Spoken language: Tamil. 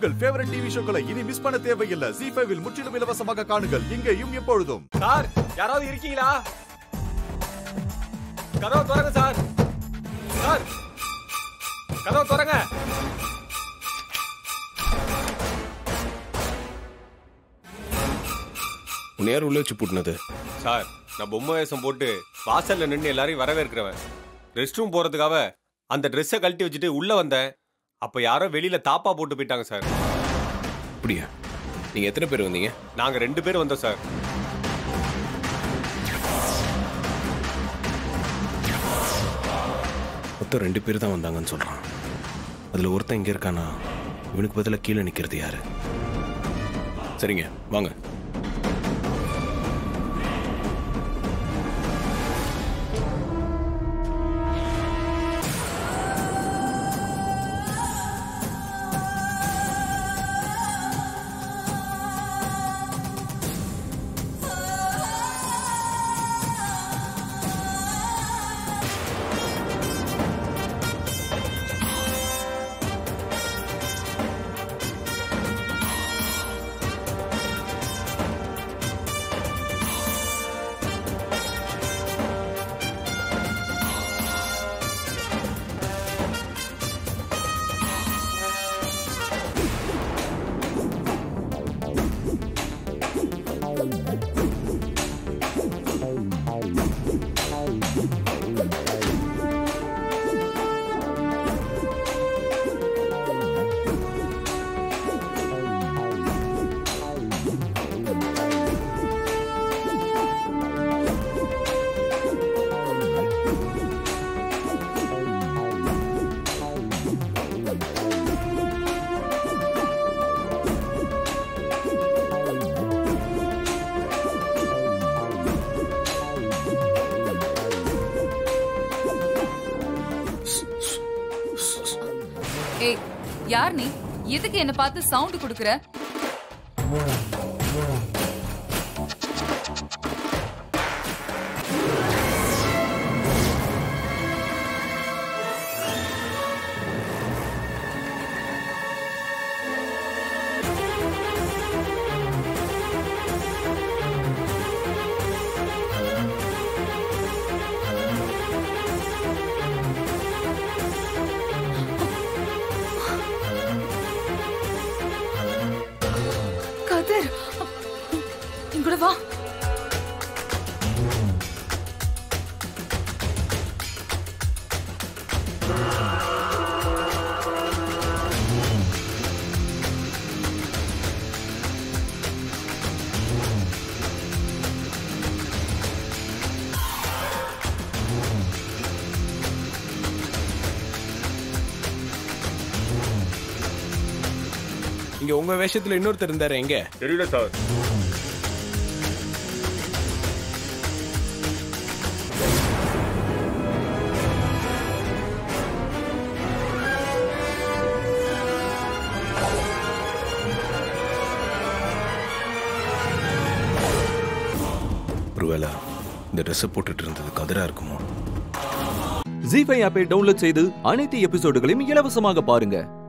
உங்கள் ஃபேவரட் டிவி ஷோக்களை இனி மிஸ் பண்ண தேவையில்லை ஜி ஃபைவில் முற்றிலும் இலவசமாக காணுங்கள் இங்கேயும் எப்பொழுதும் சார் யாராவது இருக்கீங்களா கதவை திறங்க சார் சார் கதவை திறங்க உன்னை யார் உள்ள வச்சு பூட்டினது சார் நான் பொம்மை வேஷம் போட்டு வாசல்ல நின்று எல்லாரையும் வரவேற்கிறவன் ரெஸ்ட் ரூம் போறதுக்காக அந்த ட்ரெஸ்ஸை கழட்டி வச்சுட்டு உள்ள வந்தேன் அப்ப யாரோ வெளியில தாப்பா போட்டு போயிட்டாங்க சார் அப்படியா நீங்க எத்தனை பேர் வந்தீங்க நாங்க ரெண்டு பேரும் வந்தோம் சார் மொத்தம் ரெண்டு பேர் தான் வந்தாங்கன்னு சொல்றான் அதுல ஒருத்தன் இங்க இருக்கானா இவனுக்கு பதிலா கீழே நிக்கிறது யாரு சரிங்க வாங்க ஏய் யார் நீ எதுக்கு என்ன பார்த்து சவுண்ட் குடுக்குற கதிர் இங்கூட வா இங்க உங்க வேஷத்துல இன்னொருத்தர் இருந்தாரு எங்க தெரியல சார் ஒருவேளை இந்த ட்ரெஸ்ஸை போட்டுட்டு இருந்தது கதிரா இருக்குமோ ஜி ஃபைவ் ஆப்பை டவுன்லோட் செய்து அனைத்து எபிசோடுகளையும் இலவசமாக பாருங்க